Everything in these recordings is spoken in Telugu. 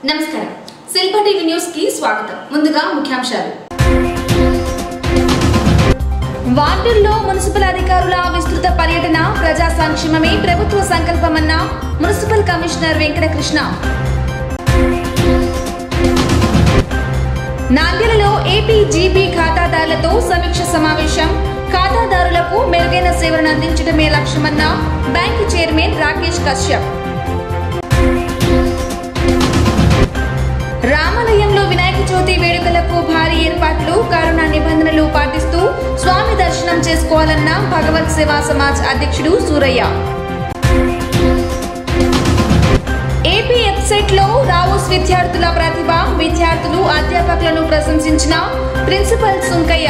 నమస్కారం శిల్ప టీవీ న్యూస్ కి స్వాగతం ముందుగా ముఖ్యాంశాలు వార్డుల్లో మున్సిపల్ అధికారుల విస్తృత పర్యటన ప్రజా సంక్షేమమే ప్రభుత్వ సంకల్పమన్న మున్సిపల్ కమిషనర్ వెంకటకృష్ణ నాంద్యలలో ఏపీ జీబీ ఖాతాదారులతో సమీక్ష సమావేశం ఖాతాదారులకు మెరుగైన సేవలను అందించడమే లక్ష్యమన్న బ్యాంకు చైర్మన్ రాకేష్ కశ్యప్ రామాలయంలో వినాయక చవితి వేడుకలకు భారీ ఏర్పాట్లు కరోనా నిబంధనలు పాటిస్తూ స్వామి దర్శనం చేసుకోవాలన్న భగవత్ సేవా సమాజ్ అధ్యక్షుడు సూరయ్య ఏపీ వెబ్సైట్ లో రావుస్ విద్యార్థుల ప్రతిభ విద్యార్థులు అధ్యాపకులను ప్రశంసించిన ప్రిన్సిపల్ సుంకయ్య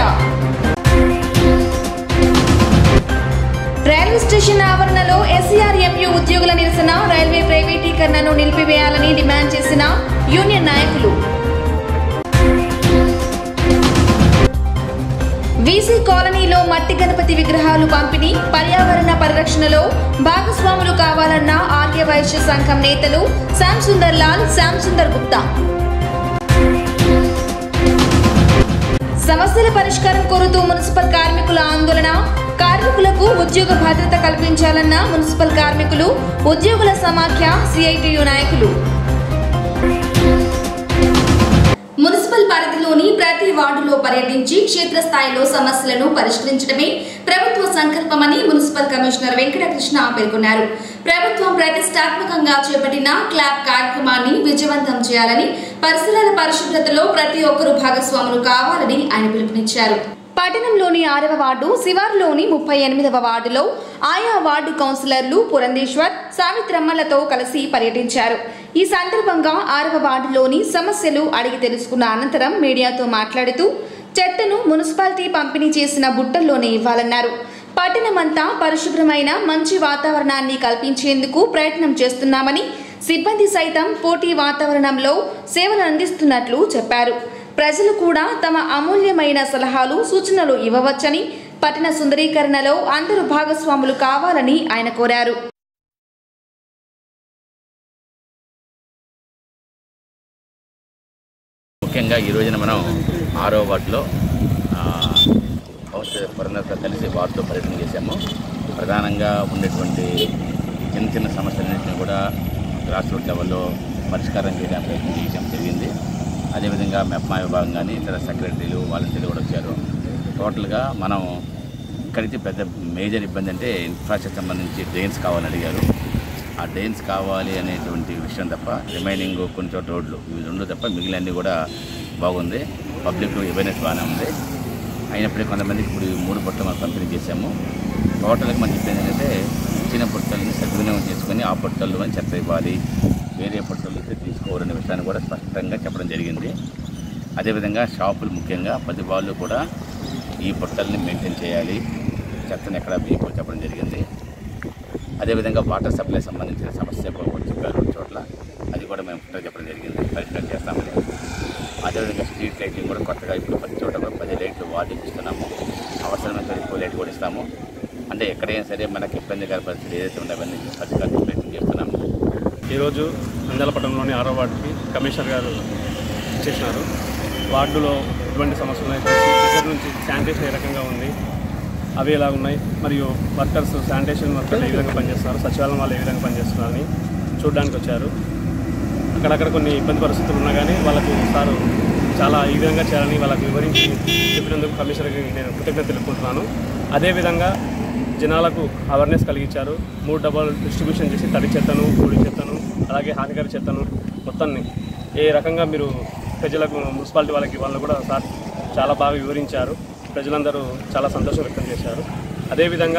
రైల్వే స్టేషన్ ఆవరణలో ఎస్సీఆర్ఎంయు ఉద్యోగుల నిరసన రైల్వే ప్రైవేటీకరణను నిలిపివేయాలని డిమాండ్ చేసిన యూనియన్ నాయకులు వీసీ కాలనీలో మట్టి గణపతి విగ్రహాలు పంపిణీ పర్యావరణ పరిరక్షణలో భాగస్వాములు కావాలన్న ఆర్య వైశ్య సంఘం నేతలు శ్యామ్ సుందర్ లాల్ శ్యామ్ సుందర్ గుప్తా సమస్యల పరిష్కారం కోరుతూ మున్సిపల్ కార్మికుల ఆందోళన కార్మికులకు ఉద్యోగ భద్రత కల్పించాలన్న మున్సిపల్ కార్మికులు ఉద్యోగుల సమాఖ్య సిఐటియు నాయకులు మున్సిపల్ పరిధిలోని ప్రతి వార్డులో పర్యటించి క్షేత్రస్థాయిలో సమస్యలను పరిష్కరించడమే ప్రభుత్వ సంకల్పమని మున్సిపల్ కమిషనర్ వెంకటకృష్ణ పేర్కొన్నారు ప్రభుత్వం ప్రతిష్టాత్మకంగా చేపట్టిన క్లాబ్ కార్యక్రమాన్ని విజయవంతం చేయాలని పరిసరాల పరిశుభ్రతలో ప్రతి ఒక్కరూ భాగస్వాములు కావాలని ఆయన పిలుపునిచ్చారు పట్టణంలోని ఆరవ వార్డు శివార్లోని ముప్పై ఎనిమిదవ వార్డులో ఆయా వార్డు కౌన్సిలర్లు పురంధేశ్వర్ సావిత్రమ్మలతో కలిసి పర్యటించారు ఈ సందర్భంగా ఆరవ వార్డులోని సమస్యలు అడిగి తెలుసుకున్న అనంతరం మీడియాతో మాట్లాడుతూ చెత్తను మున్సిపాలిటీ పంపిణీ చేసిన బుట్టల్లోనే ఇవ్వాలన్నారు పట్టణమంతా పరిశుభ్రమైన మంచి వాతావరణాన్ని కల్పించేందుకు ప్రయత్నం చేస్తున్నామని సిబ్బంది సైతం పోటీ వాతావరణంలో సేవలు అందిస్తున్నట్లు చెప్పారు ప్రజలు కూడా తమ అమూల్యమైన సలహాలు సూచనలు ఇవ్వవచ్చని పట్టణ సుందరీకరణలో అందరూ భాగస్వాములు కావాలని ఆయన కోరారు ముఖ్యంగా ఈ రోజున మనం ఆరో వార్డులో ఆ, హౌస్ పరంగా కలిసి వార్డులో పర్యటన చేశాము ప్రధానంగా ఉండేటువంటి చిన్న చిన్న సమస్యలన్నింటినీ కూడా గ్రాస్ రూట్ లెవెల్లో పరిష్కారం చేయడానికి ప్రయత్నం చేయడం జరిగింది అదేవిధంగా మెప్మా విభాగం కానీ ఇతర సెక్రటరీలు వాలంటీర్లు కూడా వచ్చారు టోటల్గా మనం ఇక్కడైతే పెద్ద మేజర్ ఇబ్బంది అంటే ఇన్ఫ్రాస్ట్రక్చర్ సంబంధించి డ్రైన్స్ కావాలని అడిగారు ఆ డ్రైన్స్ కావాలి అనేటువంటి విషయం తప్ప రిమైనింగ్ కొన్ని చోట్ల రోడ్లు ఇవి రెండు తప్ప మిగిలినన్ని కూడా బాగుంది పబ్లిక్ అవేర్నెస్ బాగానే ఉంది అయినప్పటికీ కొంతమందికి ఇప్పుడు ఈ మూడు పొట్టలు మనం పంపిణీ చేశాము టోటల్గా మనం చెప్పింది ఏంటంటే ఇచ్చిన పొట్టల్ని సద్వినియోగం చేసుకొని ఆ పొట్టల్లో అని చెత్త ఇవ్వాలి వేరే పొట్టలు ఇస్తే తీసుకోవాలనే విషయాన్ని కూడా స్పష్టంగా చెప్పడం జరిగింది అదేవిధంగా షాపులు ముఖ్యంగా ప్రతి వాళ్ళు కూడా ఈ పొట్టల్ని మెయింటైన్ చేయాలి చెత్తను ఎక్కడ వేయకూడదు చెప్పడం జరిగింది అదేవిధంగా వాటర్ సప్లై సంబంధించిన సమస్య కూడా ఒకటి చెప్పారు రెండు చోట్ల అది కూడా మేము పుట్ట చెప్పడం జరిగింది పరిష్కారం చేస్తామని అదేవిధంగా స్ట్రీట్ లైటింగ్ కూడా కొత్తగా ఇప్పుడు ప్రతి చోట కూడా పది లైట్లు వార్డుకి ఇస్తున్నాము అవసరమైతే ఎక్కువ లైట్ కూడా ఇస్తాము అంటే ఎక్కడైనా సరే మనకి ఇబ్బందికర పరిస్థితి ఏదైతే ఉందో అవన్నీ పరిష్కారం ప్రయత్నం చేస్తున్నాము ఈరోజు నందలపట్నంలోని ఆరో వార్డుకి కమిషనర్ గారు ఇచ్చేసినారు వార్డులో ఎటువంటి సమస్యలు ఉన్నాయి చూసి దగ్గర నుంచి శానిటేషన్ ఏ రకంగా ఉంది అవి ఎలా ఉన్నాయి మరియు వర్కర్స్ శానిటేషన్ వర్కర్లు ఏ విధంగా పనిచేస్తున్నారు సచివాలయం వాళ్ళు ఏ విధంగా పనిచేస్తున్నారని చూడడానికి వచ్చారు అక్కడక్కడ కొన్ని ఇబ్బంది పరిస్థితులు ఉన్నా కానీ వాళ్ళకు సారు చాలా ఈ విధంగా చేయాలని వాళ్ళకి వివరించి చెప్పినందుకు కమిషనర్కి నేను కృతజ్ఞత తెలుపుకుంటున్నాను అదేవిధంగా జనాలకు అవేర్నెస్ కలిగించారు మూడు డబ్బాలు డిస్ట్రిబ్యూషన్ చేసి తడి చెత్తను పొడి చెత్తను అలాగే హానికర చెత్తను మొత్తాన్ని ఏ రకంగా మీరు ప్రజలకు మున్సిపాలిటీ వాళ్ళకి వాళ్ళు కూడా సార్ చాలా బాగా వివరించారు ప్రజలందరూ చాలా సంతోషం వ్యక్తం చేశారు అదేవిధంగా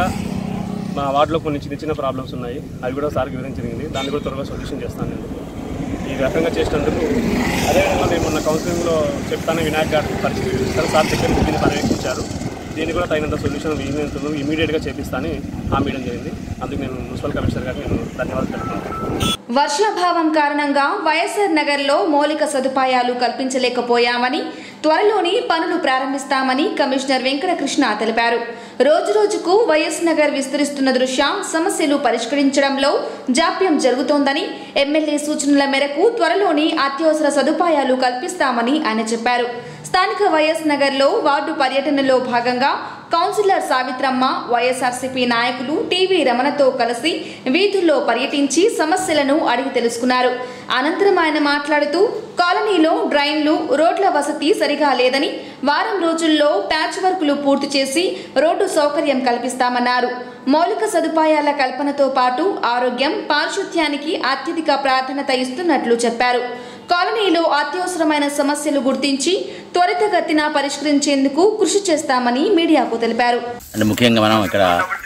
మా వార్డులో కొన్ని చిన్న చిన్న ప్రాబ్లమ్స్ ఉన్నాయి అవి కూడా సార్కి వివరించింది దాన్ని కూడా త్వరగా సొల్యూషన్ చేస్తాను నేను ఈ రకంగా చేసినందుకు అదేవిధంగా మేము మొన్న కౌన్సిలింగ్లో చెప్తాను వినాయక్ గారు పరిస్థితి సార్ సార్ దగ్గర దీన్ని పర్యవేక్షించారు దీన్ని కూడా తగినంత సొల్యూషన్ ఈవెంట్లు ఇమీడియట్గా చేపిస్తానని హామీ ఇవ్వడం జరిగింది అందుకు నేను మున్సిపల్ కమిషనర్ గారికి నేను ధన్యవాదాలు తెలుపుతున్నాను వర్షాభావం కారణంగా వైఎస్ఆర్ నగర్లో మౌలిక సదుపాయాలు కల్పించలేకపోయామని త్వరలోనే పనులు ప్రారంభిస్తామని కమిషనర్ వెంకటకృష్ణ తెలిపారు రోజురోజుకు వైఎస్ నగర్ విస్తరిస్తున్న దృష్ట్యా సమస్యలు పరిష్కరించడంలో జాప్యం జరుగుతోందని ఎమ్మెల్యే సూచనల మేరకు త్వరలోనే అత్యవసర సదుపాయాలు కల్పిస్తామని ఆయన చెప్పారు స్థానిక వైఎస్ నగర్లో వార్డు పర్యటనలో భాగంగా కౌన్సిలర్ సావిత్రమ్మ వైఎస్ఆర్సీపీ నాయకులు టీవీ రమణతో కలిసి వీధుల్లో పర్యటించి సమస్యలను అడిగి తెలుసుకున్నారు అనంతరం ఆయన మాట్లాడుతూ కాలనీలో డ్రైన్లు రోడ్ల వసతి సరిగా లేదని వారం రోజుల్లో ప్యాచ్ వర్కులు పూర్తి చేసి రోడ్డు సౌకర్యం కల్పిస్తామన్నారు మౌలిక సదుపాయాల కల్పనతో పాటు ఆరోగ్యం పారిశుద్ధ్యానికి అత్యధిక ప్రాధాన్యత ఇస్తున్నట్లు చెప్పారు కాలనీలో అత్యవసరమైన సమస్యలు గుర్తించి త్వరితగతిన పరిష్కరించేందుకు కృషి చేస్తామని మీడియాకు తెలిపారు అంటే ముఖ్యంగా మనం ఇక్కడ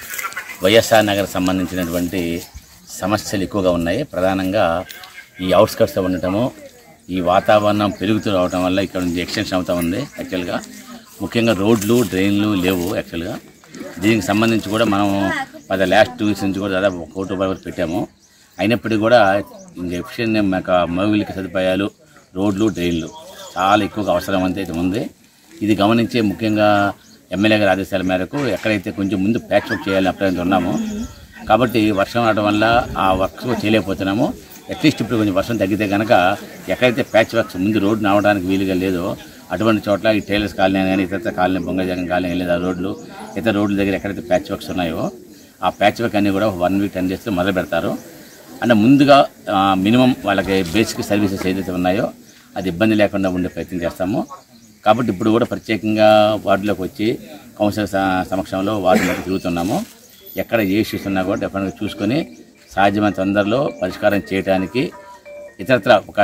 వైఎస్ఆర్ నగర్ సంబంధించినటువంటి సమస్యలు ఎక్కువగా ఉన్నాయి ప్రధానంగా ఈ అవుట్స్కట్స్ ఉండటము ఈ వాతావరణం పెరుగుతూ రావటం వల్ల ఇక్కడ నుంచి ఎక్స్టెన్షన్ అవుతా ఉంది యాక్చువల్గా ముఖ్యంగా రోడ్లు డ్రైన్లు లేవు యాక్చువల్గా దీనికి సంబంధించి కూడా మనం పద లాస్ట్ టూ వీక్స్ నుంచి కూడా దాదాపు ఒక కోటి రూపాయల వరకు పెట్టాము అయినప్పటికీ కూడా ఇంక ఎఫిషియన్ మాకు మౌలిక సదుపాయాలు రోడ్లు డ్రైన్లు చాలా ఎక్కువగా అవసరం అంతే అయితే ఉంది ఇది గమనించే ముఖ్యంగా ఎమ్మెల్యే గారి ఆదేశాల మేరకు ఎక్కడైతే కొంచెం ముందు ప్యాచ్ వర్క్ చేయాలని అప్లై ఉన్నామో కాబట్టి వర్షం రావడం వల్ల ఆ వర్క్స్ చేయలేకపోతున్నాము అట్లీస్ట్ ఇప్పుడు కొంచెం వర్షం తగ్గితే కనుక ఎక్కడైతే ప్యాచ్ వర్క్స్ ముందు రోడ్డు రావడానికి వీలుగా లేదో అటువంటి చోట్ల ఈ టైలర్స్ కాలనీ కానీ ఇతర కాలనీ బొంగజగన్ కాలనీ లేదా రోడ్లు ఇతర రోడ్ల దగ్గర ఎక్కడైతే ప్యాచ్ వర్క్స్ ఉన్నాయో ఆ ప్యాచ్ వర్క్ అన్నీ కూడా వన్ వీక్ టెన్ డేస్లో మొదలు పెడతారు అంటే ముందుగా మినిమం వాళ్ళకి బేసిక్ సర్వీసెస్ ఏదైతే ఉన్నాయో అది ఇబ్బంది లేకుండా ఉండే ప్రయత్నం చేస్తాము కాబట్టి ఇప్పుడు కూడా ప్రత్యేకంగా వార్డులోకి వచ్చి కౌన్సిలర్ స- సమక్షంలో వార్డు మధ్య తిరుగుతున్నాము ఎక్కడ ఏ ఇష్యూస్ ఉన్నా కూడా డెఫినెట్గా చూసుకొని సాధ్యమైన తొందరలో పరిష్కారం చేయడానికి ఇతరత్ర ఒక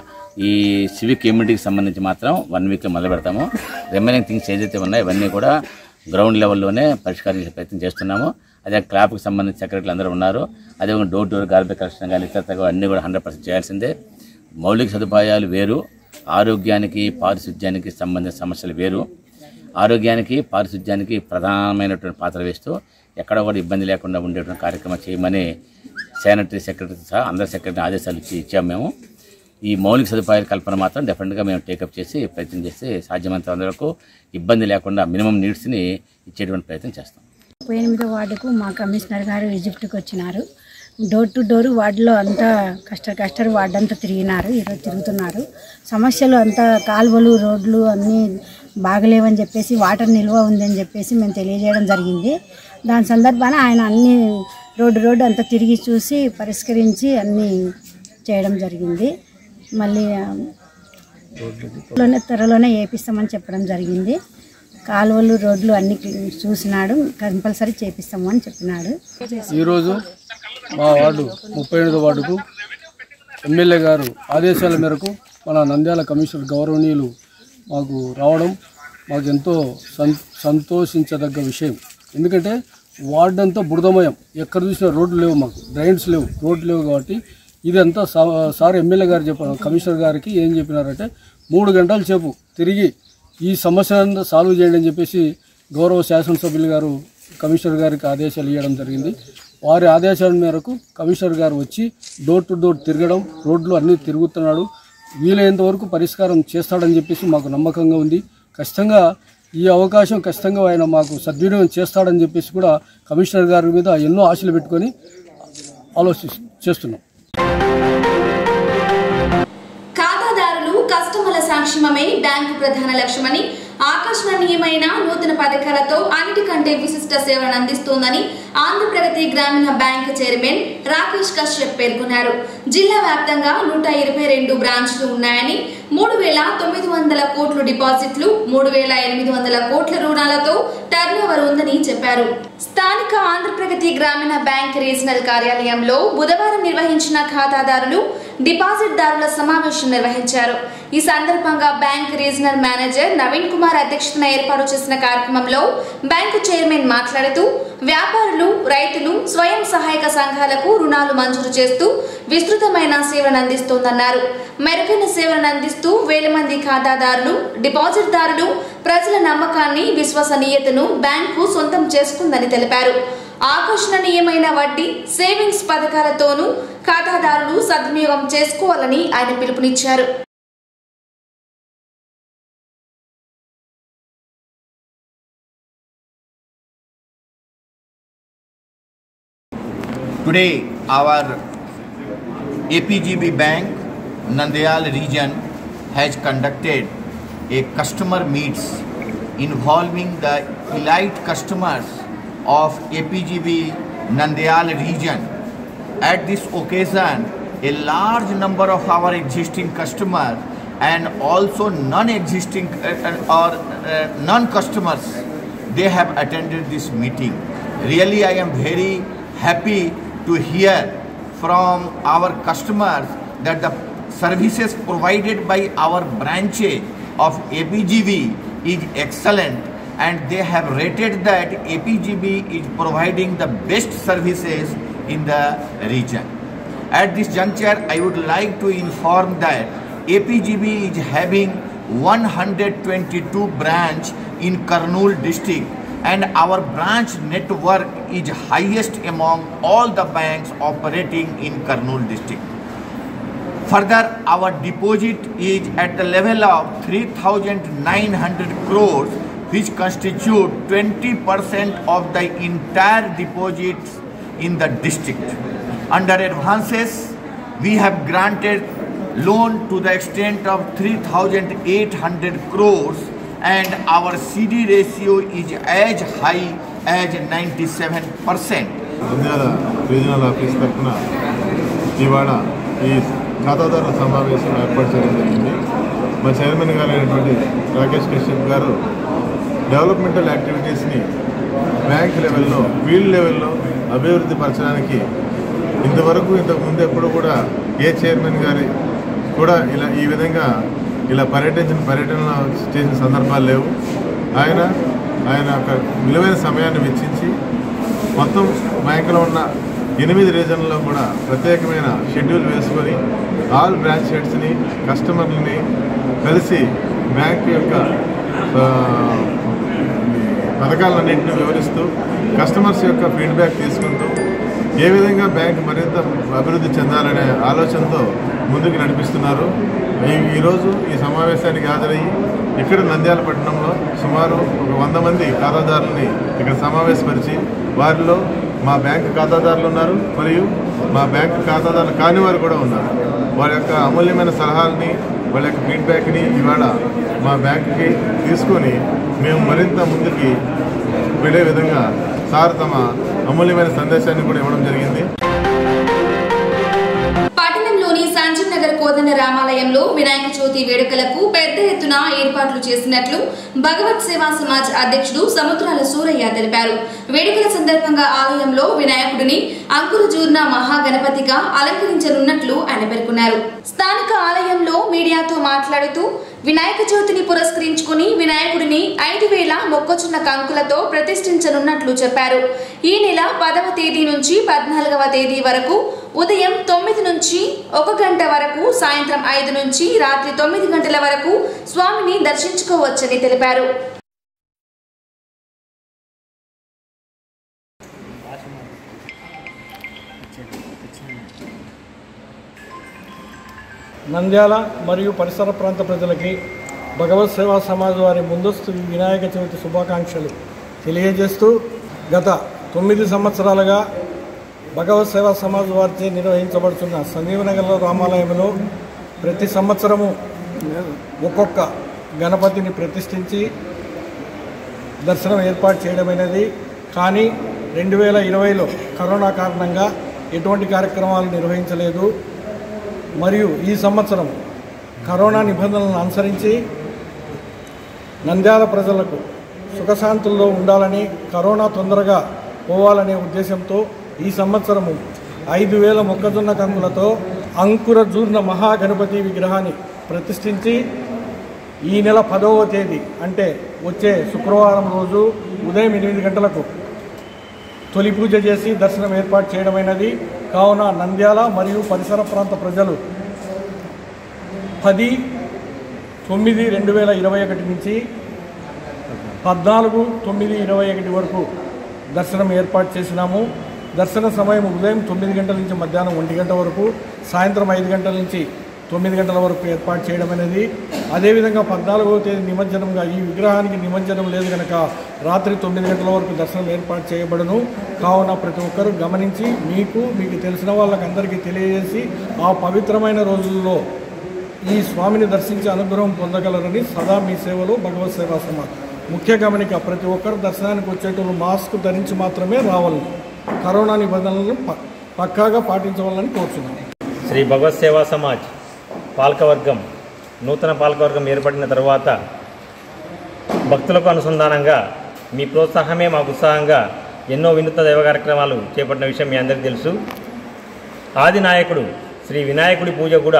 ఈ సివిక్ కమ్యూనిటీకి సంబంధించి మాత్రం వన్ వీక్లో మొదలు పెడతాము రిమైనింగ్ థింగ్స్ ఏదైతే ఉన్నాయో ఇవన్నీ కూడా గ్రౌండ్ లెవెల్లోనే పరిష్కారం చేసే ప్రయత్నం చేస్తున్నాము అదే క్లాప్కి సంబంధించి సెక్రటరీలు అందరూ ఉన్నారు అదే door to door garbage collection కానీ ఇతరత్ర అన్నీ కూడా హండ్రెడ్ పర్సెంట్ చేయాల్సిందే మౌలిక సదుపాయాలు వేరు ఆరోగ్యానికి పారిశుద్ధ్యానికి సంబంధించిన సమస్యలు వేరు ఆరోగ్యానికి పారిశుద్ధ్యానికి ప్రధానమైనటువంటి పాత్ర వేస్తూ ఎక్కడ కూడా ఇబ్బంది లేకుండా ఉండేటువంటి కార్యక్రమం చేయమని శానిటరీ సెక్రటరీ సహా అందరి సెక్రటరీ ఆదేశాలు ఇచ్చి ఇచ్చాము మేము ఈ మౌలిక సదుపాయాల కల్పన మాత్రం డెఫినెట్గా మేము టేకప్ చేసి ప్రయత్నం చేసి సాధ్యమైనంత వరకు ఇబ్బంది లేకుండా మినిమం నీడ్స్ని ఇచ్చేటువంటి ప్రయత్నం చేస్తాం ముప్పై ఎనిమిదో వార్డుకు మా కమిషనర్ గారు ఈజిప్ట్కి వచ్చినారు డోర్ టు డోర్ వార్డులో అంతా కష్ట కష్ట వార్డు అంతా తిరిగినారు ఈరోజు తిరుగుతున్నారు సమస్యలు అంతా కాలువలు రోడ్లు అన్నీ బాగలేవని చెప్పేసి వాటర్ నిల్వ ఉందని చెప్పేసి మేము తెలియజేయడం జరిగింది దాని సందర్భాన ఆయన అన్ని రోడ్డు రోడ్డు అంతా తిరిగి చూసి పరిష్కరించి అన్నీ చేయడం జరిగింది మళ్ళీ ఆ, త్వరలోనే త్వరలోనే వేపిస్తామని చెప్పడం జరిగింది కాలువలు రోడ్లు అన్ని చూసినాడు కంపల్సరీ చేపిస్తాము అని చెప్పినాడు ఈరోజు మా వార్డు ముప్పై ఎనిమిదో వార్డుకు ఎమ్మెల్యే గారు ఆదేశాల మేరకు మన నంద్యాల కమిషనర్ గౌరవనీయులు మాకు రావడం మాకు ఎంతో సం సంతోషించదగ్గ విషయం ఎందుకంటే వార్డు అంతా బురదమయం ఎక్కడ చూసినా రోడ్లు లేవు మాకు డ్రైన్స్ లేవు రోడ్లు లేవు కాబట్టి ఇదంతా సా- సార్ ఎమ్మెల్యే గారు చెప్పారు కమిషనర్ గారికి ఏం చెప్పినారంటే మూడు గంటల సేపు తిరిగి ఈ సమస్యను సాల్వ్ చేయండి అని చెప్పేసి గౌరవ శాసనసభ్యులు గారు కమిషనర్ గారికి ఆదేశాలు ఇవ్వడం జరిగింది వారి ఆదేశాల మేరకు కమిషనర్ గారు వచ్చి డోర్ టు డోర్ తిరగడం రోడ్లు అన్నీ తిరుగుతున్నాడు వీలైనంత వరకు పరిష్కారం చేస్తాడని చెప్పేసి మాకు నమ్మకంగా ఉంది ఖచ్చితంగా ఈ అవకాశం ఖచ్చితంగా ఆయన మాకు సద్వినియోగం చేస్తాడని చెప్పేసి కూడా కమిషనర్ గారి మీద ఎన్నో ఆశలు పెట్టుకొని ఆలోచి చేస్తున్నాం ఖాతాదారులు కస్టమర్ల సంక్షేమమే బ్యాంకు ప్రధాన లక్ష్యమని ఆకర్షణీయమైన నూతన పథకాలతో అన్నిటికంటే విశిష్ట సేవలను అందిస్తోందని ఆంధ్రప్రగతి గ్రామీణ బ్యాంక్ చైర్మన్ రాకేష్ కశ్యప్ పేర్కొన్నారు జిల్లా వ్యాప్తంగా నూట ఇరవై రెండు బ్రాంచ్లు ఉన్నాయని మూడు వేల తొమ్మిది వందల కోట్ల డిపాజిట్లు మూడు వేల ఎనిమిది వందల కోట్ల రుణాలతో టర్నోవర్ ఉందని చెప్పారు స్థానిక ఆంధ్రప్రగతి గ్రామీణ బ్యాంక్ రీజనల్ కార్యాలయంలో బుధవారం నిర్వహించిన ఖాతాదారులు డిపాజిట్దారుల సమావేశం నిర్వహించారు ఈ సందర్భంగా bank regional manager Naveen Kumar అధ్యక్షతన ఏర్పాటు చేసిన కార్యక్రమంలో బ్యాంకు చైర్మన్ మాట్లాడుతూ వ్యాపారులు రైతులు స్వయం సహాయక సంఘాలకు రుణాలు మంజూరు చేస్తూ విస్తృతమైన సేవలను అందిస్తోందన్నారు మెరుగైన సేవలను అందిస్తూ వేల మంది ఖాతాదారులు డిపాజిట్దారులు ప్రజల నమ్మకాన్ని విశ్వసనీయతను బ్యాంకు సొంతం చేసుకుందని తెలిపారు ఆకర్షణీయమైన వడ్డీ సేవింగ్స్ పథకాలతోనూ ఖాతాదారులు సద్వినియోగం చేసుకోవాలని ఆయన పిలుపునిచ్చారు Today, our APGB Bank, Nandyal region, has conducted a customer meets involving the elite customers of APGB Nandyal region. At this occasion, a large number of our existing customers and also non-existing uh, or uh, non-customers, they have attended this meeting. Really, I am very happy to hear from our customers that the services provided by our branches of APGB is excellent and they have rated that APGB is providing the best services in the region. At this juncture, I would like to inform that APGB is having 122 branch in Karnool district and our branch network is highest among all the banks operating in Karnool district. Further, our deposit is at the level of 3,900 crores, which constitute 20% of the entire deposits in the district. Under advances, we have granted loan to the extent of 3,800 crores and our CD ratio is as high as 97%. Nandyal regional office తరఫున ఇవాళ ఈ ఖాతాదారుల సమావేశం ఏర్పాటు చేయడం జరిగింది మా చైర్మన్ గారు అయినటువంటి రాకేష్ కశ్యప్ గారు డెవలప్మెంటల్ యాక్టివిటీస్ని బ్యాంక్ లెవెల్లో ఫీల్డ్ లెవెల్లో అభివృద్ధి పరచడానికి ఇంతవరకు ఇంతకు ముందు ఎప్పుడు కూడా ఏ చైర్మన్ గారి కూడా ఇలా ఈ విధంగా ఇలా పర్యటించిన పర్యటనలో చేసిన సందర్భాలు లేవు ఆయన ఆయన ఒక విలువైన సమయాన్ని వెచ్చించి మొత్తం బ్యాంకులో ఉన్న ఎనిమిది రీజన్లలో కూడా ప్రత్యేకమైన షెడ్యూల్ వేసుకొని ఆల్ బ్రాంచ్ హెడ్స్ని కస్టమర్లని కలిసి బ్యాంక్ యొక్క ఆ, పథకాలన్నింటినీ వివరిస్తూ కస్టమర్స్ యొక్క ఫీడ్బ్యాక్ తీసుకుంటూ ఏ విధంగా బ్యాంక్ మరింత అభివృద్ధి చెందాలనే ఆలోచనతో ముందుకు నడిపిస్తున్నారు ఈ- ఈరోజు ఈ సమావేశానికి హాజరయ్యి ఇక్కడ నంద్యాల పట్టణంలో సుమారు ఒక వంద మంది ఖాతాదారులని ఇక్కడ సమావేశపరిచి వారిలో మా బ్యాంక్ ఖాతాదారులు ఉన్నారు మరియు మా బ్యాంక్ ఖాతాదారులు కాని వారు కూడా ఉన్నారు వారి యొక్క అమూల్యమైన సలహాలని వాళ్ళ యొక్క ఫీడ్బ్యాక్ని ఇవాళ మా బ్యాంక్కి తీసుకొని మేము మరింత ముందుకి వెళ్ళే విధంగా సార్ తమ అమూల్యమైన సందేశాన్ని కూడా ఇవ్వడం జరిగింది పట్టణంలోని సంజీవ్ నగర్ కోదండ రామాలయంలో వినాయక చవితి వేడుకలకు పెద్ద ఎత్తున ఏర్పాట్లు చేసినట్లు భగవత్ సేవా సమాజ్ అధ్యక్షుడు సముద్రాల సూరయ్య తెలిపారు వేడుకల సందర్భంగా ఆలయంలో వినాయకుడిని అంకురజూర్ణ మహాగణపతిగా అలంకరించనున్నట్లు ఆయన పేర్కొన్నారు స్థానిక ఆలయంలో మీడియాతో మాట్లాడుతూ వినాయక చవితిని పురస్కరించుకుని వినాయకుడిని ఐదు వేల మొక్కచున్న కంకులతో ప్రతిష్ఠించనున్నట్లు చెప్పారు ఈ నెల పదవ తేదీ నుంచి పద్నాలుగవ తేదీ వరకు ఉదయం తొమ్మిది నుంచి ఒక గంట వరకు సాయంత్రం ఐదు నుంచి రాత్రి తొమ్మిది గంటల వరకు స్వామిని దర్శించుకోవచ్చని తెలిపారు నంద్యాల మరియు పరిసర ప్రాంత ప్రజలకి భగవత్ సేవా సమాజ్ వారి ముందస్తు వినాయక చవితి శుభాకాంక్షలు తెలియజేస్తూ గత తొమ్మిది సంవత్సరాలుగా భగవత్ సేవా సమాజ్ వారిచే నిర్వహించబడుతున్న సంజీవనగర్లో రామాలయంలో ప్రతి సంవత్సరము ఒక్కొక్క గణపతిని ప్రతిష్ఠించి దర్శనం ఏర్పాటు చేయడమైనది కానీ రెండు వేల ఇరవైలో కరోనా కారణంగా ఎటువంటి కార్యక్రమాలు నిర్వహించలేదు మరియు ఈ సంవత్సరం కరోనా నిబంధనలను అనుసరించి నంద్యాల ప్రజలకు సుఖశాంతుల్లో ఉండాలని కరోనా తొందరగా పోవాలనే ఉద్దేశంతో ఈ సంవత్సరము ఐదు వేల మొక్కజొన్న కంకులతో అంకుర జూర్ణ మహాగణపతి విగ్రహాన్ని ప్రతిష్ఠించి ఈ నెల పదవ తేదీ అంటే వచ్చే శుక్రవారం రోజు ఉదయం ఎనిమిది గంటలకు తొలి పూజ చేసి దర్శనం ఏర్పాటు చేయడమైనది కావున నంద్యాల మరియు పరిసర ప్రాంత ప్రజలు పది తొమ్మిది రెండు వేల ఇరవై ఒకటి నుంచి పద్నాలుగు తొమ్మిది ఇరవై ఒకటి వరకు దర్శనం ఏర్పాటు చేసినాము దర్శన సమయం ఉదయం తొమ్మిది గంటల నుంచి మధ్యాహ్నం ఒంటి గంట వరకు సాయంత్రం ఐదు గంటల నుంచి తొమ్మిది గంటల వరకు ఏర్పాటు చేయడం అనేది అదేవిధంగా పద్నాలుగవ తేదీ నిమజ్జనంగా ఈ విగ్రహానికి నిమజ్జనం లేదు కనుక రాత్రి తొమ్మిది గంటల వరకు దర్శనం ఏర్పాటు చేయబడును కావున ప్రతి ఒక్కరూ గమనించి మీకు మీకు తెలిసిన వాళ్ళకి అందరికీ తెలియజేసి ఆ పవిత్రమైన రోజుల్లో ఈ స్వామిని దర్శించి అనుగ్రహం పొందగలరని సదా మీ సేవలో భగవత్ సేవా సమాజ్ ముఖ్య గమనిక ప్రతి ఒక్కరు దర్శనానికి వచ్చేటప్పుడు మాస్క్ ధరించి మాత్రమే రావాలి కరోనా నిబంధనలను ప- పక్కాగా పాటించవాలని కోరుతున్నాను శ్రీ భగవత్ సేవా సమాజ్ పాలకవర్గం నూతన పాలకవర్గం ఏర్పడిన తర్వాత భక్తులకు అనుసంధానంగా మీ ప్రోత్సాహమే మాకు ఉత్సాహంగా ఎన్నో వినూత్న దైవ కార్యక్రమాలు చేపట్టిన విషయం మీ అందరికీ తెలుసు ఆది నాయకుడు శ్రీ వినాయకుడి పూజ కూడా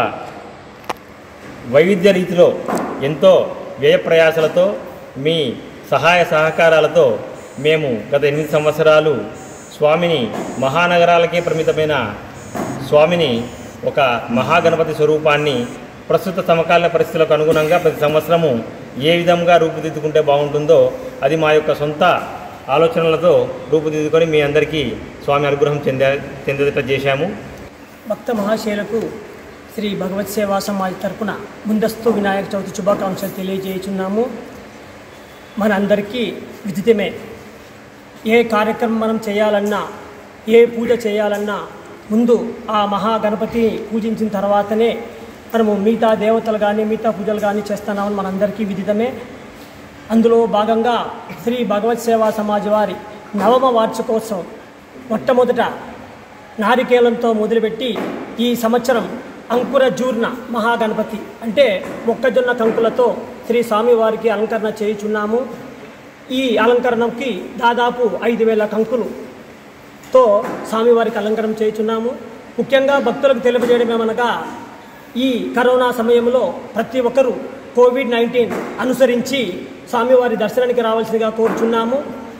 వైవిధ్య రీతిలో ఎంతో వ్యయ ప్రయాసలతో మీ సహాయ సహకారాలతో మేము గత ఎనిమిది సంవత్సరాలు స్వామిని మహానగరాలకే పరిమితమైన స్వామిని ఒక మహాగణపతి స్వరూపాన్ని ప్రస్తుత సమకాలీన పరిస్థితులకు అనుగుణంగా ప్రతి సంవత్సరము ఏ విధంగా రూపుదిద్దుకుంటే బాగుంటుందో అది మా యొక్క సొంత ఆలోచనలతో రూపుదిద్దుకొని మీ అందరికీ స్వామి అనుగ్రహం చెందే చెందేట చేశాము భక్త మహాశయులకు శ్రీ భగవత్ సేవా సమాజ్ తరపున ముందస్తు వినాయక చవితి శుభాకాంక్షలు తెలియజేయుచున్నాము మనందరికీ విదితమే ఏ కార్యక్రమం మనం చేయాలన్నా ఏ పూజ చేయాలన్నా ముందు ఆ మహాగణపతిని పూజించిన తర్వాతనే మనము మిగతా దేవతలు కానీ మిగతా పూజలు కానీ చేస్తున్నామని మనందరికీ విదితమే అందులో భాగంగా శ్రీ భగవత్ సేవా సమాజ్ వారి నవమ వార్షికోత్సవం మొట్టమొదట నారికేలంతో మొదలుపెట్టి ఈ సంవత్సరం అంకుర జూర్ణ మహాగణపతి అంటే మొక్కజొన్న కంకులతో శ్రీ స్వామివారికి అలంకరణ చేయుచున్నాము ఈ అలంకరణకి దాదాపు ఐదు వేల కంకులుతో స్వామివారికి అలంకరణ చేయుచున్నాము ముఖ్యంగా భక్తులకు తెలియజేయడమేమనగా ఈ కరోనా సమయంలో ప్రతి ఒక్కరూ కోవిడ్ నైన్టీన్ అనుసరించి స్వామివారి దర్శనానికి రావాల్సిందిగా కోరుచున్నాము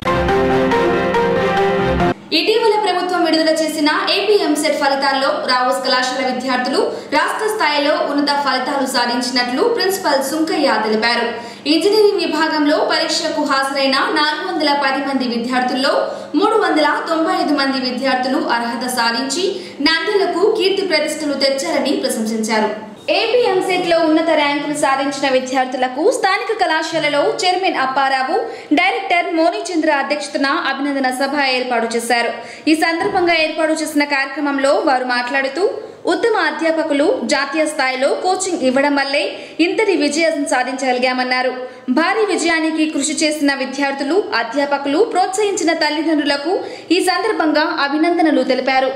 ఇటీవల ప్రభుత్వం విడుదల చేసిన ఏపీ ఎంసెట్ ఫలితాల్లో రావోస్ కళాశాల విద్యార్థులు రాష్ట్ర స్థాయిలో ఉన్నత ఫలితాలు సాధించినట్లు ప్రిన్సిపల్ సుంకయ్య తెలిపారు ఇంజనీరింగ్ విభాగంలో పరీక్షకు హాజరైన నాలుగు వందల పది మంది విద్యార్థుల్లో మూడు వందల తొంభై ఐదు మంది విద్యార్థులు అర్హత సాధించి నందులకు కీర్తి ప్రతిష్టలు తెచ్చారని ప్రశంసించారు ఏపీ ఎంసెట్ లో ఉన్నత ర్యాంకులు సాధించిన విద్యార్థులకు స్థానిక కళాశాలలో చైర్మన్ అప్పారావు డైరెక్టర్ మోనీచంద్ర అధ్యక్షతన అభినందన సభ ఏర్పాటు చేశారు ఈ సందర్భంగా ఏర్పాటు చేసిన కార్యక్రమంలో వారు మాట్లాడుతూ ఉత్తమ అధ్యాపకులు జాతీయ స్థాయిలో కోచింగ్ ఇవ్వడం వల్లే ఇంతటి విజయం సాధించగలిగామన్నారు భారీ విజయానికి కృషి చేసిన విద్యార్థులు అధ్యాపకులు ప్రోత్సహించిన తల్లిదండ్రులకు ఈ సందర్భంగా అభినందనలు తెలిపారు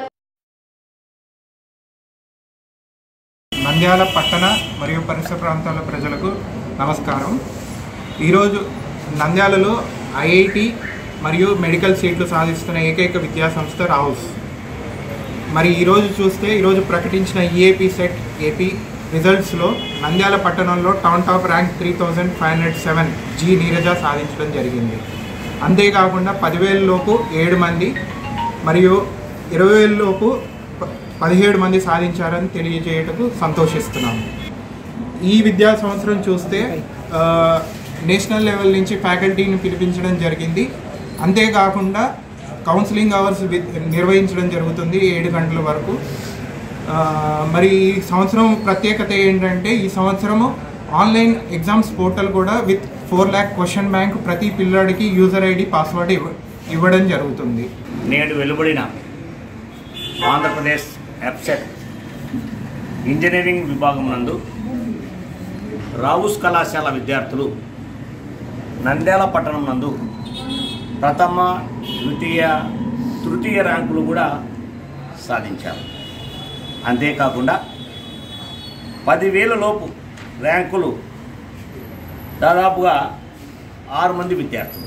నంద్యాల పట్టణ మరియు పరిసర ప్రాంతాల ప్రజలకు నమస్కారం ఈరోజు నంద్యాలలో ఐఐటి మరియు మెడికల్ సీట్లు సాధిస్తున్న ఏకైక విద్యా సంస్థ రావుస్ మరి ఈరోజు చూస్తే ఈరోజు ప్రకటించిన ఈఏపీ సెట్ ఏపీ రిజల్ట్స్లో నంద్యాల పట్టణంలో town top rank three thousand five hundred seven G Neeraja సాధించడం జరిగింది అంతేకాకుండా పదివేల లోపు ఏడు మంది మరియు ఇరవై వేల లోపు ప- పదిహేడు మంది సాధించారని తెలియజేయటకు సంతోషిస్తున్నాము ఈ విద్యా సంవత్సరం చూస్తే ఆ, నేషనల్ లెవెల్ నుంచి ఫ్యాకల్టీని పిలిపించడం జరిగింది అంతేకాకుండా కౌన్సిలింగ్ అవర్స్ వి- నిర్వహించడం జరుగుతుంది ఏడు గంటల వరకు ఆ, మరి ఈ సంవత్సరం ప్రత్యేకత ఏంటంటే ఈ సంవత్సరము ఆన్లైన్ ఎగ్జామ్స్ పోర్టల్ కూడా with four lakh question bank ప్రతి పిల్లాడికి యూజర్ ఐడి పాస్వర్డ్ ఇవ్వ ఇవ్వడం జరుగుతుంది నేడు వెలువడిన ఆంధ్రప్రదేశ్ ఎప్సెట్ ఇంజనీరింగ్ విభాగం నందు రావుస్ కళాశాల విద్యార్థులు నంద్యాల పట్టణం నందు ప్రథమ ద్వితీయ తృతీయ ర్యాంకులు కూడా సాధించారు అంతేకాకుండా పదివేల లోపు ర్యాంకులు దాదాపుగా ఆరు మంది విద్యార్థులు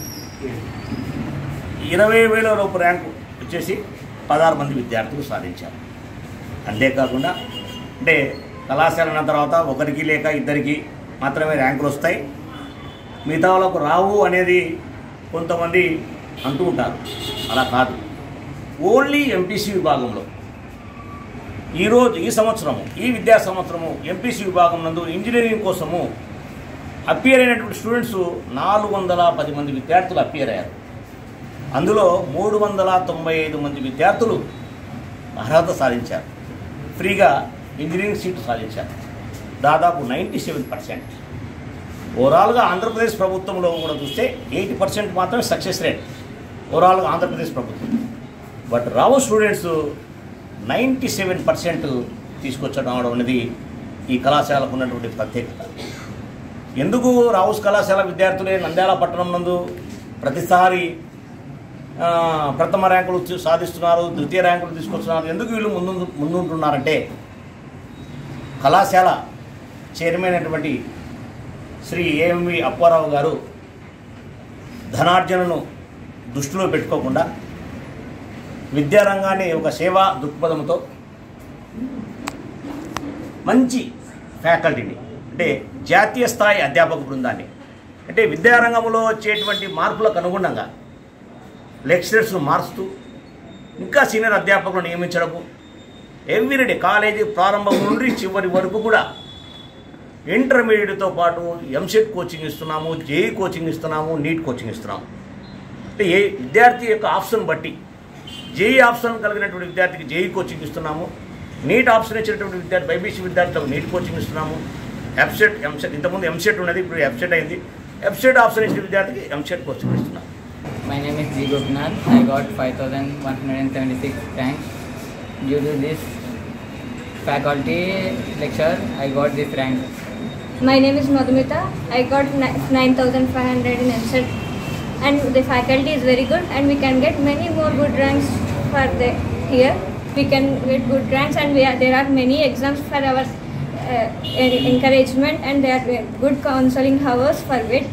ఇరవై వేల లోపు ర్యాంకు వచ్చేసి పదహారు మంది విద్యార్థులు సాధించారు అంతేకాకుండా అంటే కళాశాల అన్న తర్వాత ఒకరికి లేక ఇద్దరికి మాత్రమే ర్యాంకులు వస్తాయి మిగతా వాళ్ళకు రావు అనేది కొంతమంది అంటూ ఉంటారు అలా కాదు ఓన్లీ ఎంపీసీ విభాగంలో ఈరోజు ఈ సంవత్సరము ఈ విద్యా సంవత్సరము ఎంపీసీ విభాగం నందు ఇంజనీరింగ్ కోసము అపియర్ అయినటువంటి స్టూడెంట్స్ నాలుగు వందల పది మంది విద్యార్థులు అపియర్ అయ్యారు అందులో మూడు వందల తొంభై ఐదు మంది విద్యార్థులు అర్హత సాధించారు ఫ్రీగా ఇంజనీరింగ్ సీటు సాధించారు దాదాపు నైంటీ సెవెన్ పర్సెంట్ ఓవరాల్గా ఆంధ్రప్రదేశ్ ప్రభుత్వంలో కూడా చూస్తే ఎయిటీ పర్సెంట్ మాత్రమే సక్సెస్ రేట్ ఓవరాల్గా ఆంధ్రప్రదేశ్ ప్రభుత్వం but Rao students ninety seven percent తీసుకొచ్చడం అనేది ఈ కళాశాలకు ఉన్నటువంటి ప్రత్యేకత ఎందుకు రావుస్ కళాశాల విద్యార్థులే నంద్యాల పట్టణం నందు ప్రతిసారి ఆ, ప్రథమ ర్యాంకులు చూ- సాధిస్తున్నారు ద్వితీయ ర్యాంకులు తీసుకొస్తున్నారు ఎందుకు వీళ్ళు ముందు ముందుంటున్నారంటే కళాశాల చైర్మన్ అయినటువంటి శ్రీ ఏఎంవి అప్పారావు గారు ధనార్జనను దృష్టిలో పెట్టుకోకుండా విద్యారంగాన్ని ఒక సేవా దృక్పథంతో మంచి ఫ్యాకల్టీని అంటే జాతీయ స్థాయి అధ్యాపక బృందాన్ని అంటే విద్యారంగంలో వచ్చేటువంటి మార్పులకు అనుగుణంగా లెక్చరర్స్ను మారుస్తూ ఇంకా సీనియర్ అధ్యాపకులను నియమించడము ఎవ్రీడే కాలేజీ ప్రారంభం నుండి చివరి వరకు కూడా ఇంటర్మీడియట్తో పాటు ఎంసెట్ కోచింగ్ ఇస్తున్నాము జేఈ కోచింగ్ ఇస్తున్నాము నీట్ కోచింగ్ ఇస్తున్నాము అంటే ఏ విద్యార్థి యొక్క ఆప్షన్ బట్టి జేఈ ఆప్షన్ కలిగినటువంటి విద్యార్థికి జేఈ కోచింగ్ ఇస్తున్నాము నీట్ ఆప్షన్ ఇచ్చినటువంటి విద్యార్థి బైబీసీ విద్యార్థులకు నీట్ కోచింగ్ ఇస్తున్నాము ఎఫ్సెట్ ఎంసెట్ ఇంతకుముందు ఎంసెట్ ఉన్నది ఇప్పుడు ఎఫ్సెట్ అయింది ఎఫ్సెట్ ఆప్షన్ ఇచ్చిన విద్యార్థికి ఎంసెట్ కోచింగ్ ఇస్తున్నాము My name is G. Gopinath. I got 5176 ranks. Due to this faculty lecture, I got this rank. My name is Madhumita. I got ni- 9500 in MSET and the faculty is very good and we can get many more good ranks for the here. We can get good ranks and we are, there are many exams for our uh, en- encouragement and there are good counseling hours for it.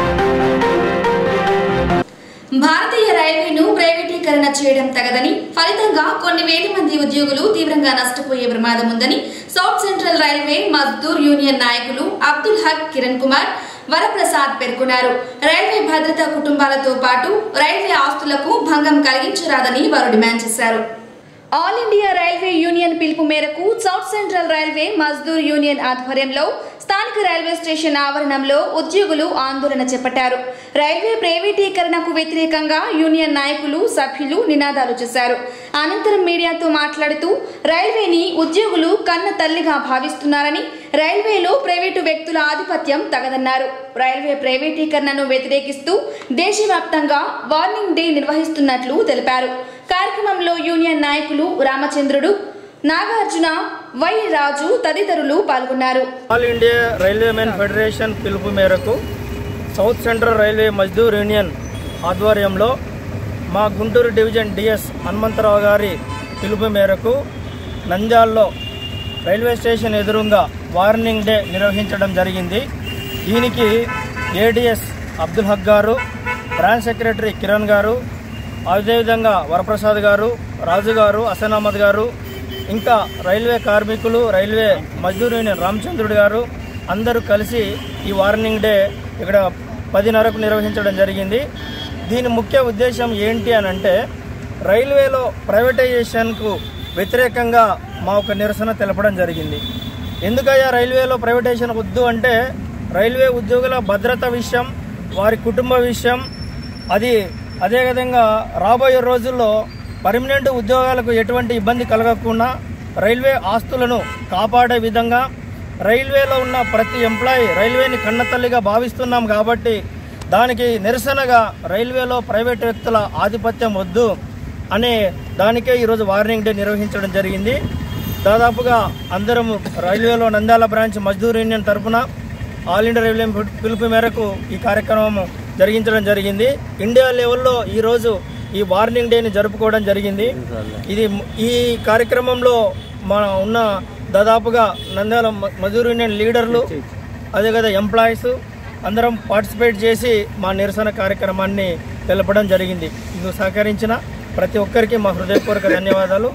భారతీయ రైల్వేను ప్రైవేటీకరణ చేయడం తగదని ఫలితంగా కొన్ని వేల మంది ఉద్యోగులు తీవ్రంగా నష్టపోయే ప్రమాదం ఉందని south central railway Mazdoor union నాయకులు అబ్దుల్ హక్ కిరణ్ కుమార్ వరప్రసాద్ పేర్కొన్నారు రైల్వే భద్రతా కుటుంబాలతో పాటు రైల్వే ఆస్తులకు భంగం కలిగించరాదని వారు డిమాండ్ చేశారు ఆల్ ఇండియా రైల్వే యూనియన్ పిలుపు మేరకు south central railway Mazdoor union ఆధ్వర్యంలో స్థానిక రైల్వే స్టేషన్ ఆవరణంలో ఉద్యోగులు ఆందోళన చేపట్టారు రైల్వే ప్రైవేటీకరణకు వ్యతిరేకంగా యూనియన్ నాయకులు సభ్యులు నినాదాలు చేశారు అనంతరం మీడియాతో మాట్లాడుతూ రైల్వేని ఉద్యోగులు కన్న తల్లిగా భావిస్తున్నారని రైల్వేలో ప్రైవేటు వ్యక్తుల ఆధిపత్యం తగదన్నారు రైల్వే ప్రైవేటీకరణను వ్యతిరేకిస్తూ దేశవ్యాప్తంగా వార్నింగ్ డే నిర్వహిస్తున్నట్లు తెలిపారు కార్యక్రమంలో యూనియన్ నాయకులు రామచంద్రుడు నాగార్జున వై రాజు తదితరులు పాల్గొన్నారు all India railway men federation పిలుపు మేరకు south central railway Mazdoor union ఆధ్వర్యంలో మా గుంటూరు డివిజన్ డిఎస్ హనుమంతరావు గారి పిలుపు మేరకు నంద్యాల్లో రైల్వే స్టేషన్ ఎదురుగా వార్నింగ్ డే నిర్వహించడం జరిగింది దీనికి ఏడిఎస్ అబ్దుల్ హక్ గారు బ్రాంచ్ సెక్రటరీ కిరణ్ గారు అదేవిధంగా వరప్రసాద్ గారు రాజు గారు హసన్ అహ్మద్ గారు ఇంకా రైల్వే కార్మికులు రైల్వే మజ్దూర్ యూనియన్ రామచంద్రుడు గారు అందరూ కలిసి ఈ వార్నింగ్ డే ఇక్కడ పదిన్నరకు నిర్వహించడం జరిగింది దీని ముఖ్య ఉద్దేశం ఏంటి అని అంటే రైల్వేలో ప్రైవేటైజేషన్కు వ్యతిరేకంగా మా ఒక నిరసన తెలపడం జరిగింది ఎందుకయ్యా రైల్వేలో ప్రైవేటైజేషన్ వద్దు అంటే రైల్వే ఉద్యోగుల భద్రత విషయం వారి కుటుంబ విషయం అది అదేవిధంగా రాబోయే రోజుల్లో పర్మనెంట్ ఉద్యోగాలకు ఎటువంటి ఇబ్బంది కలగకుండా రైల్వే ఆస్తులను కాపాడే విధంగా రైల్వేలో ఉన్న ప్రతి ఎంప్లాయీ రైల్వేని కన్నతల్లిగా భావిస్తున్నాం కాబట్టి దానికి నిరసనగా రైల్వేలో ప్రైవేట్ వ్యక్తుల ఆధిపత్యం వద్దు అనే దానికే ఈరోజు వార్నింగ్ డే నిర్వహించడం జరిగింది దాదాపుగా అందరం రైల్వేలో నంద్యాల బ్రాంచ్ మజ్దూర్ యూనియన్ తరఫున ఆల్ ఇండియా రైల్వే పిలుపు మేరకు ఈ కార్యక్రమం జరిగించడం జరిగింది ఇండియా లెవెల్లో ఈరోజు ఈ వార్నింగ్ డేని జరుపుకోవడం జరిగింది ఇది ఈ కార్యక్రమంలో మన ఉన్న దాదాపుగా నంద్యాల మ- మజూర్ యూనియన్ లీడర్లు అదే కదా ఎంప్లాయీస్ అందరం పార్టిసిపేట్ చేసి మా నిరసన కార్యక్రమాన్ని తెలపడం జరిగింది ఇందుకు సహకరించిన ప్రతి ఒక్కరికి మా హృదయపూర్వక ధన్యవాదాలు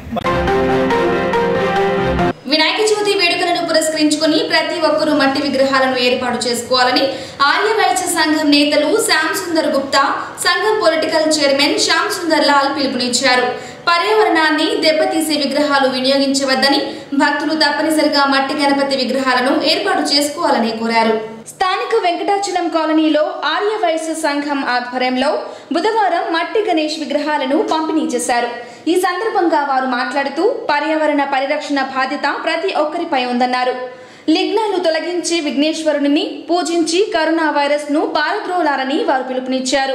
వినాయక చవితి వేడుకలను పురస్కరించుకుని ప్రతి ఒక్కరూ మట్టి విగ్రహాలను ఏర్పాటు చేసుకోవాలని ఆర్య వైశ్య సంఘం నేతలు శ్యామ్ సుందర్ గుప్తా సంఘం పొలిటికల్ చైర్మన్ శ్యామ్ సుందర్ లాల్ పిలుపునిచ్చారు పర్యావరణాన్ని దెబ్బతీసే విగ్రహాలు వినియోగించవద్దని భక్తులు తప్పనిసరిగా మట్టి గణపతి విగ్రహాలను ఏర్పాటు చేసుకోవాలని కోరారు స్థానిక వెంకటాచలం కాలనీలో ఆర్య వయస్సు సంఘం ఆధ్వర్యంలో బుధవారం మట్టి గణేష్ విగ్రహాలను పంపిణీ చేశారు ఈ సందర్భంగా వారు మాట్లాడుతూ పర్యావరణ పరిరక్షణ బాధ్యత ప్రతి ఒక్కరిపై ఉందన్నారు లిగ్నాలు తొలగించి విఘ్నేశ్వరుని పూజించి కరోనా వైరస్ ను పారద్రోలారని వారు పిలుపునిచ్చారు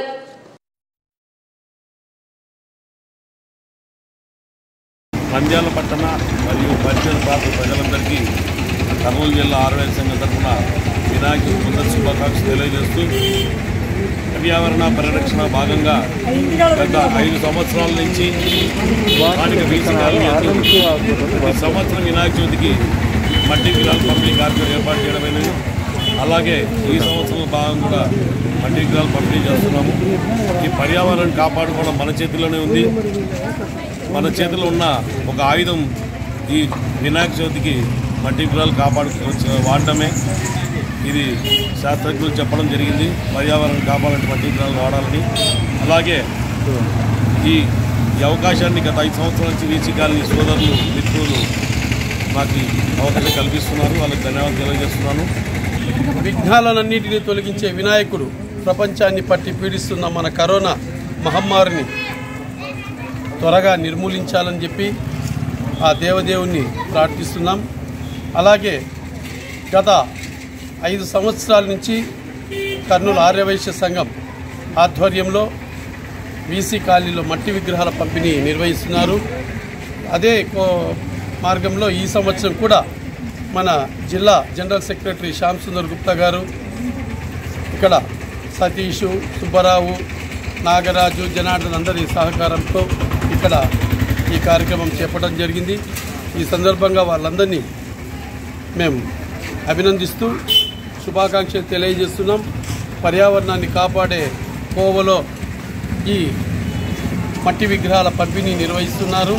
నంద్యాల పట్టణ మరియు పరిసర ప్రాంత ప్రజలందరికీ కర్నూలు జిల్లా ఆర్వైల్ సంఘం తరఫున వినాయక ముందర శుభాకాంక్షలు తెలియజేస్తూ పర్యావరణ పరిరక్షణ భాగంగా గత ఐదు సంవత్సరాల నుంచి స్థానిక బీసీ కాలనీ యందు ఈ సంవత్సరం వినాయక చవితికి మట్టి విగ్రహాలు పంపిణీ కార్యక్రమం ఏర్పాటు చేయడమైనది అలాగే ఈ సంవత్సరం భాగం కూడా మట్టి విగ్రహాలు పంపిణీ చేస్తున్నాము ఈ పర్యావరణం కాపాడుకోవడం మన చేతిలోనే ఉంది మన చేతిలో ఉన్న ఒక ఆయుధం ఈ వినాయక చవితికి మట్టి విగ్రహాలు కాపాడు వాడటమే ఇది శాస్త్రజ్ఞులు చెప్పడం జరిగింది పర్యావరణం కాపాడాలంటే మట్టి విగ్రహాలు వాడాలని అలాగే ఈ ఈ అవకాశాన్ని గత ఐదు సంవత్సరాల నుంచి వీచి కాలనీ సోదరులు మిత్రులు నాకు ఈ అవకాశం కల్పిస్తున్నారు వాళ్ళకి ధన్యవాదాలు తెలియజేస్తున్నాను విఘ్నాలన్నింటినీ తొలగించే వినాయకుడు ప్రపంచాన్ని పట్టి పీడిస్తున్న మన కరోనా మహమ్మారిని త్వరగా నిర్మూలించాలని చెప్పి ఆ దేవదేవుణ్ణి ప్రార్థిస్తున్నాం అలాగే గత ఐదు సంవత్సరాల నుంచి కర్నూలు ఆర్యవైశ్య సంఘం ఆధ్వర్యంలో వీసీ కాలనీలో మట్టి విగ్రహాల పంపిణీ నిర్వహిస్తున్నారు అదే కో- మార్గంలో ఈ సంవత్సరం కూడా మన జిల్లా జనరల్ సెక్రటరీ శ్యామ్ సుందర్ గుప్తా గారు ఇక్కడ సతీషు సుబ్బరావు నాగరాజు జనార్దన్ అందరి సహకారంతో ఇక్కడ ఈ కార్యక్రమం చేపట్టడం జరిగింది ఈ సందర్భంగా వాళ్ళందరినీ మేము అభినందిస్తూ శుభాకాంక్షలు తెలియజేస్తున్నాం పర్యావరణాన్ని కాపాడే కోవలో ఈ మట్టి విగ్రహాల పంపిణీ నిర్వహిస్తున్నారు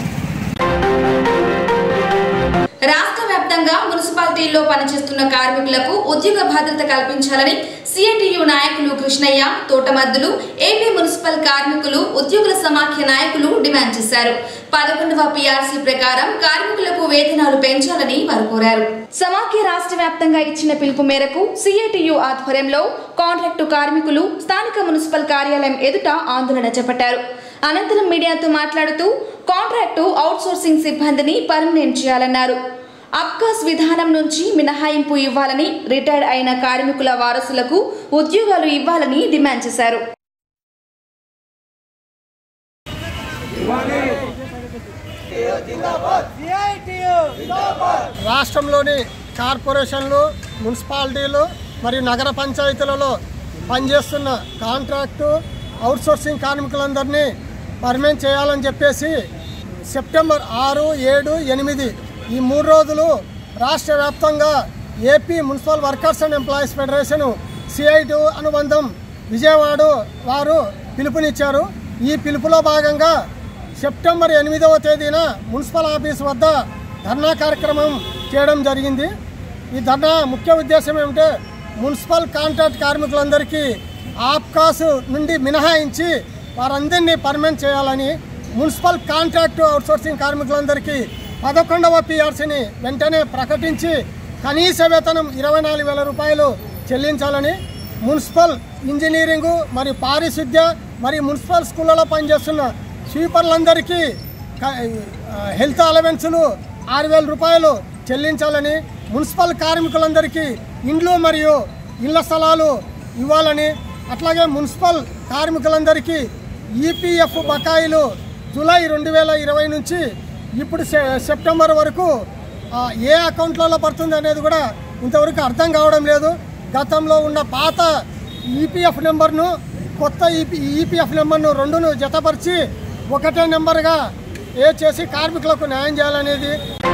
రాష్ట్ర వ్యాప్తంగా మున్సిపాలిటీల్లో పనిచేస్తున్న కార్మికులకు ఉద్యోగ భద్రత కల్పించాలని సిఐటియు నాయకులు కృష్ణయ్య తోటమద్దులు ఏపీ మున్సిపల్ కార్మికులు ఉద్యోగుల సమాఖ్య నాయకులు డిమాండ్ చేశారు పదకొండవ పిఆర్సీ ప్రకారం కార్మికులకు వేతనాలు పెంచాలని వారు కోరారు సమాఖ్య రాష్ట్ర వ్యాప్తంగా ఇచ్చిన పిలుపు మేరకు సిఐటియు ఆధ్వర్యంలో కాంట్రాక్టు కార్మికులు స్థానిక మున్సిపల్ కార్యాలయం ఎదుట ఆందోళన చేపట్టారు అనంతరం మీడియాతో మాట్లాడుతూ కాంట్రాక్టు అవుట్సోర్సింగ్ సిబ్బందిని పర్మనెంట్ చేయాలన్నారు అబ్కాస్ విధానం నుంచి మినహాయింపు ఇవ్వాలని రిటైర్డ్ అయిన కార్మికుల వారసులకు ఉద్యోగాలు ఇవ్వాలని డిమాండ్ చేశారు రాష్ట్రంలోని కార్పొరేషన్లు మున్సిపాలిటీలు మరియు నగర పంచాయతీలలో పనిచేస్తున్న కాంట్రాక్టు అవుట్సోర్సింగ్ కార్మికులందరినీ పర్మనెంట్ చేయాలని చెప్పేసి సెప్టెంబర్ ఆరు ఏడు ఎనిమిది ఈ మూడు రోజులు రాష్ట్ర వ్యాప్తంగా AP municipal workers and employees federation CITU అనుబంధం విజయవాడ వారు పిలుపునిచ్చారు ఈ పిలుపులో భాగంగా సెప్టెంబర్ ఎనిమిదవ తేదీన మున్సిపల్ ఆఫీస్ వద్ద ధర్నా కార్యక్రమం చేయడం జరిగింది ఈ ధర్నా ముఖ్య ఉద్దేశం ఏమిటంటే మున్సిపల్ కాంట్రాక్ట్ కార్మికులందరికీ ఆప్కాస్ నుండి మినహాయించి వారందరినీ పర్మనెంట్ చేయాలని మున్సిపల్ కాంట్రాక్టు అవుట్సోర్సింగ్ కార్మికులందరికీ పదకొండవ పిఆర్సీని వెంటనే ప్రకటించి కనీస వేతనం ఇరవై నాలుగు వేల రూపాయలు చెల్లించాలని మున్సిపల్ ఇంజనీరింగు మరియు పారిశుద్ధ్య మరియు మున్సిపల్ స్కూళ్ళలో పనిచేస్తున్న స్వీపర్లందరికీ క- ఆ, హెల్త్ అలవెన్సులు ఆరు వేల రూపాయలు చెల్లించాలని మున్సిపల్ కార్మికులందరికీ ఇండ్లు మరియు ఇళ్ల స్థలాలు ఇవ్వాలని అట్లాగే మున్సిపల్ కార్మికులందరికీ ఈపీఎఫ్ బకాయిలు జూలై రెండు వేల ఇరవై నుంచి ఇప్పుడు సె- సెప్టెంబర్ వరకు ఆ, ఏ అకౌంట్లలో పడుతుంది అనేది కూడా ఇంతవరకు అర్థం కావడం లేదు గతంలో ఉన్న పాత ఈపీఎఫ్ నెంబర్ను కొత్త ఈపీ ఈపీఎఫ్ నెంబర్ను రెండును జతపరిచి ఒకటే నెంబర్గా ఏ చేసి కార్మికులకు న్యాయం చేయాలనేది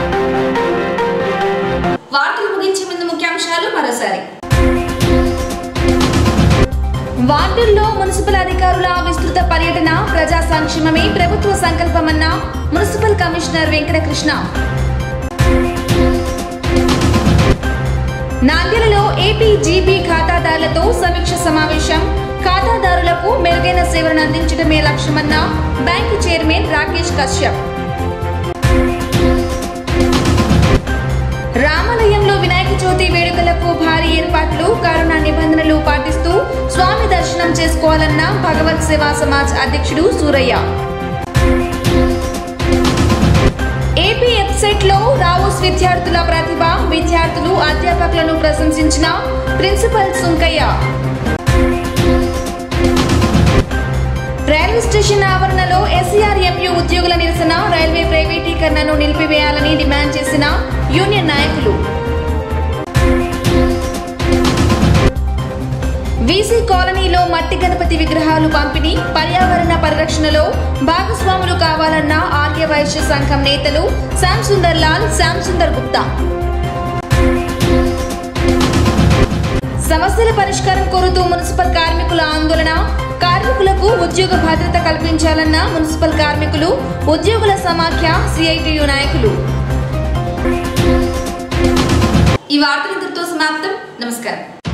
వార్తలు ముగించే ముందు ముఖ్యాంశాలు మరోసారి వార్డుల్లో మున్సిపల్ అధికారుల విస్తృత పర్యటన ప్రజా సంక్షేమమే ప్రభుత్వ సంకల్పమన్న మున్సిపల్ కమిషనర్ వెంకటకృష్ణ నాంద్యలలో ఏపీ జీబీ ఖాతాదారులతో సమీక్ష సమావేశం ఖాతాదారులకు మెరుగైన సేవలను అందించడమే లక్ష్యమన్న బ్యాంకు చైర్మన్ రాకేష్ కశ్యప్ రామాలయంలో వినాయక చవితి వేడుకలకు భారీ ఏర్పాట్లు కరోనా నిబంధనలు పాటిస్తూ స్వామి దర్శనం చేసుకోవాలన్న భగవత్ సేవా సమాజ్ అధ్యక్షుడు సూరయ్య ఏపీ వెబ్సైట్ లో రావుస్ విద్యార్థుల ప్రతిభ విద్యార్థులు అధ్యాపకులను ప్రశంసించిన ప్రిన్సిపల్ సుంకయ్య రైల్వే స్టేషన్ ఆవరణలో ఎస్సీఆర్ఎంయు ఉద్యోగుల నిరసన రైల్వే ప్రైవేటీకరణను నిలిపివేయాలని డిమాండ్ చేసిన యూనియన్ నాయకులు వీసీ కాలనీలో మట్టి గణపతి విగ్రహాలు పంపిణీ పర్యావరణ పరిరక్షణలో భాగస్వాములు కావాలన్న ఆర్య వైశ్య సంఘం నేతలు శ్యామ్ సుందర్ లాల్ శ్యామ్ సుందర్ గుప్తా సమస్యల పరిష్కారం కోరుతూ మున్సిపల్ కార్మికుల ఆందోళన కార్మికులకు ఉద్యోగ భద్రత కల్పించాలన్న మున్సిపల్ కార్మికులు ఉద్యోగుల సమాఖ్య సిఐటియు నాయకులు ఈ వార్తలు ఇంతటితో సమాప్తం నమస్కారం